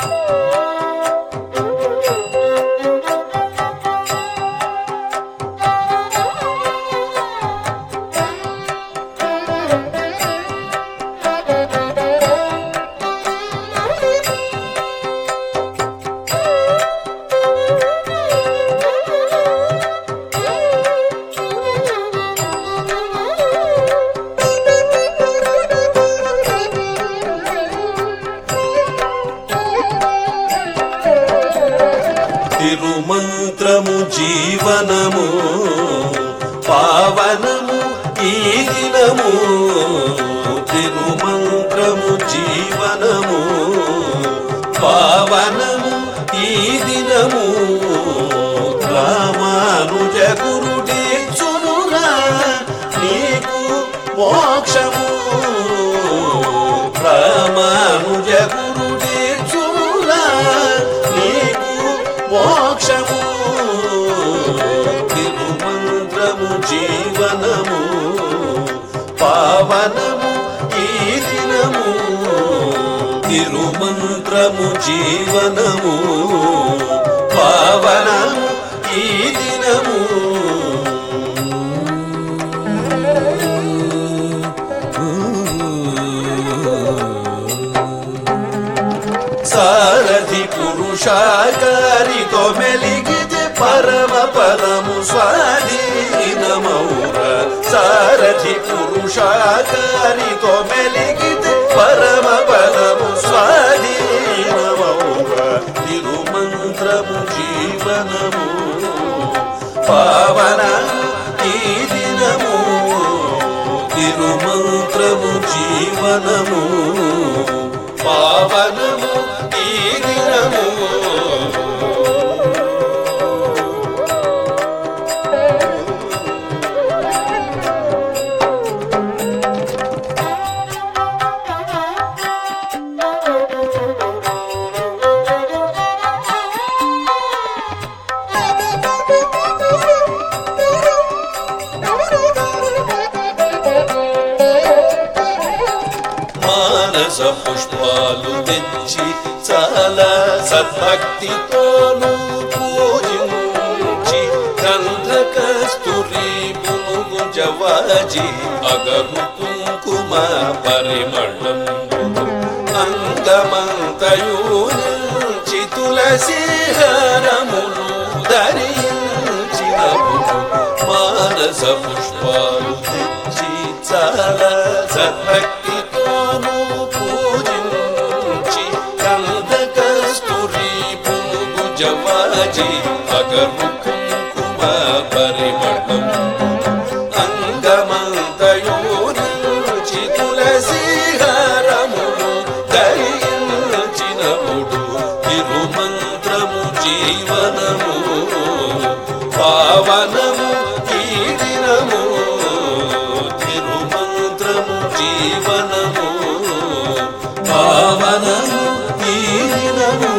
తిరుమంత్రము జీవనము పావనము ఈ దినము తిరుమంత్రము జీవనము పావనము ఈ దినము రామానుజ గురుడీచునురా నీకు మోక్షము రామానుజ గురుడీచునురా నీకు మోక్షము తిరుమంత్రము జీవనము పావనము ఈ దినము తిరుమంత్రము జీవనము పావనము ఈ దినము సారథి పురుషాకారితో మెలిగితే పరమ పదము స్వాధీనమౌర సారథి పురుషాకారితో మెలిగితే పరమ పదము స్వాధీనమౌర తిరుమంత్రము జీవనము పావన ఈ దినము తిరుమంత్రము జీవనము పావనము ఈ దినము మానస పుష్పాలు తెచ్చి చాలా సద్భక్తితోను పూజించి గంధ కస్తూరి పునుగు జవాజి అగరు కుంకుమ పరిమళం అంగమంతయూచి తులసి హారములు ధరించినప్పుడు మానస పుష్పాలు తెచ్చి చాలా సద్భక్తితోను పూజించి కంద కస్తూరి పునుగు జవాజి అగరు కుంకుమ పరిమళం అంగమంతయోచి తులసి హారములు ధరించినప్పుడు తిరుమంత్రము జీవనము పావనము ఈ దినము తిరుమంత్రము జీవనము పావనము ఈ దినము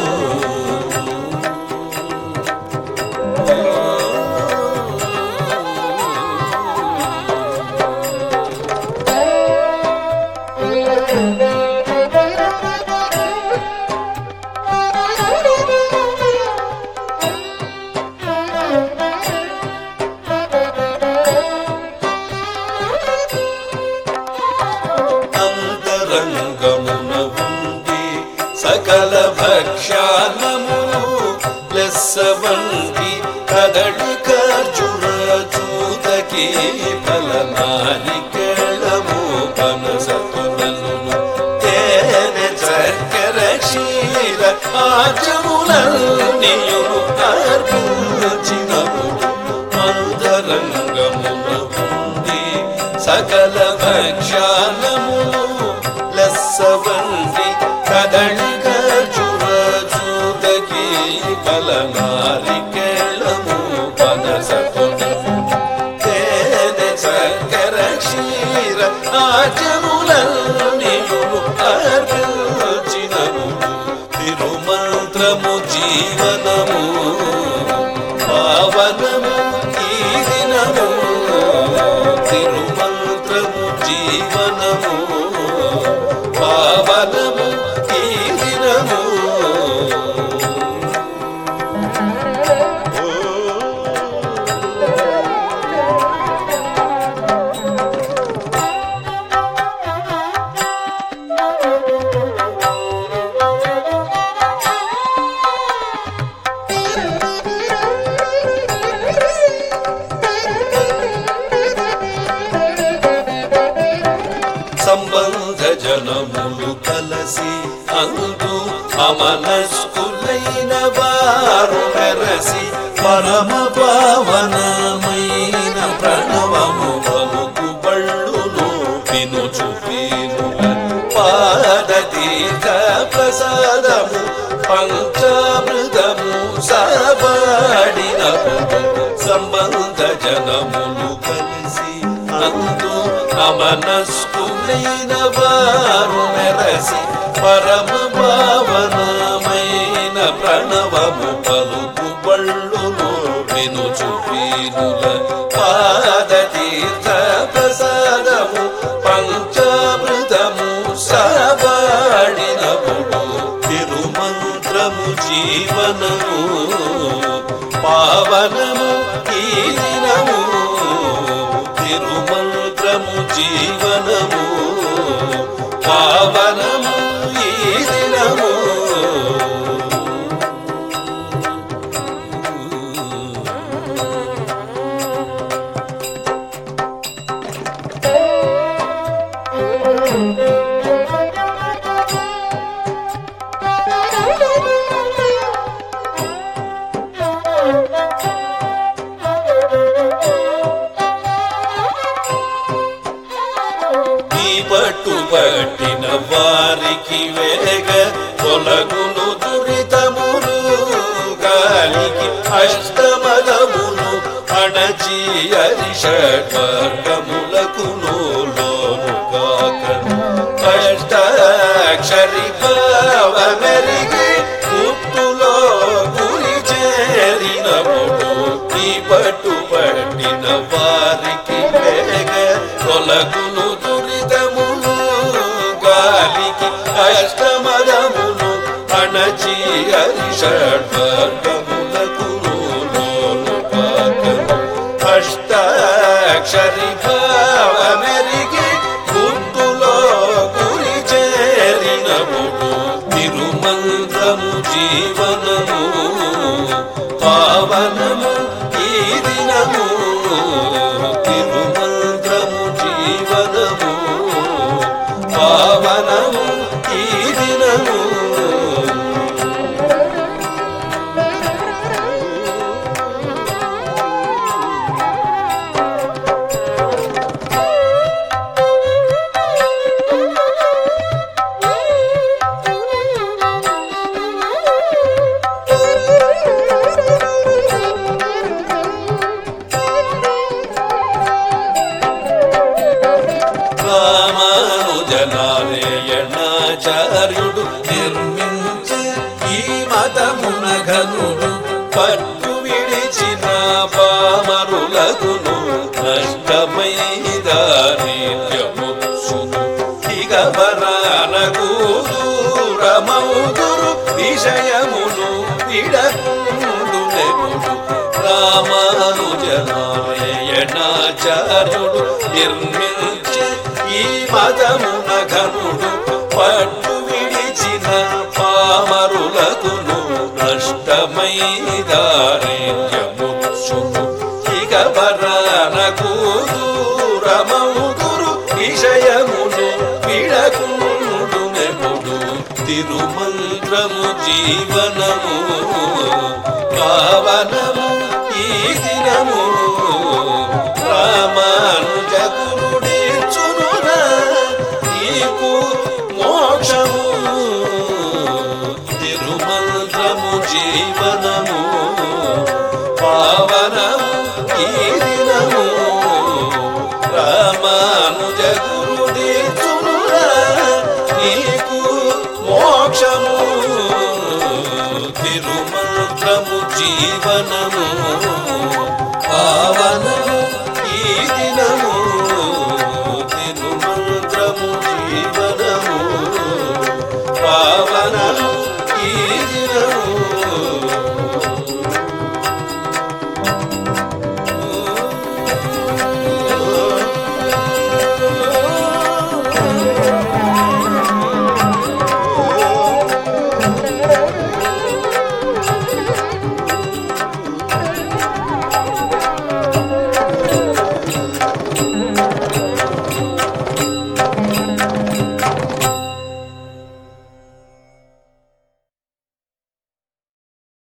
అంతరంగమున ఉండి సకల భక్ష్యాన్నమును లెస్స వంటి కదడి ఖర్జుర చూతకి ఫలనాలికేళము పనసతులను తేనె చక్కెర క్షీర ఆచములన్నీయును అర్పించినప్పుడు అంతరంగమున ఉండి సకల భక్ష్యాలములు లెస్స వంటి కదళి ఖర్జుర చూతకి ఫలనాలికేళము పనసతులను తేనె చక్కెర క్షీర ఆచములన్నీయును అర్పించినప్పుడు తిరుమంత్రము జీవనము పావనము ఈ దినము తిరుమంత్రము జీవనము పావనము ఈ దినము కలసి అందు అమనస్కులైన వారు మెరసి పరమ పావనమైన ప్రణవము పలుకు బళ్ళును వినుచు వీరుల పాదతీర్థ ప్రసాదము పంచామృతము సబడినప్పుడు సంబంధ జనములు కలిసి అందు అమనస్కులైన వారు మెరసి పరమ భావనమైన ప్రణవము పలుకు బళ్ళును వినుచు వీరుల పాదతీర్థ ప్రసాదము పంచామృతము సబడినప్పుడు తిరుమంత్రము జీవనము పావనము ఈ దినము తిరుమంత్రము జీవనము పావనము ఈ దినము ఈ పట్టు పట్టిన వారికి వేగ తొలగును దురితములు గాలికి అష్టమదములు అణచి అరిషట్వర్గములకును లోను కాకను అష్టాక్షరి భావమెరిగి పుట్టులో గురి చేరినప్పుడు ఈ పట్టు పట్టిన వారికి వేగ తొలగును దురితములు గాలికి అష్టమదములు అణచి అరిషడ్వర్గములకు లోను పాకను అష్టాక్షరి భావమెరిగి గుర్తులో గురి చేరినప్పుడు తిరుమంత్రము జీవనము పావనము ఈ దినము తిరుమంత్రము జీవనము పావనము ఈ దినము రామానుజనారాయణాచార్యుడు నిర్మించే ఈ మతమున ఘనుడు పట్టు విడిచిన పామరులకును నష్టమై దారిద్ర్యముత్సును ఇక వరాలకు దూరమౌదురు విషయమును విడకుండు నెగుడు రామానుజనారాయణాచార్యుడు నిర్మించే ఈ మతమున ఘనుడు పట్టు విడిచిన పామరులకును నష్టమై దారిద్ర్యముత్సును ఇక వరాలకు దూరమౌదురు విషయమును విడకుండు నెగుడు తిరుమంత్రము జీవనము పావనము ఈ దినము రామానుజ గురుడే చునురా నీకు మోక్షము తిరుమంత్రము జీవనము పావనము ఈ దినము రామానుజ గురుడే చునురా నీకు మోక్షము తిరుమంత్రము జీవనము పావనము ఈ దినము తిరుమంత్రము జీవనము పావ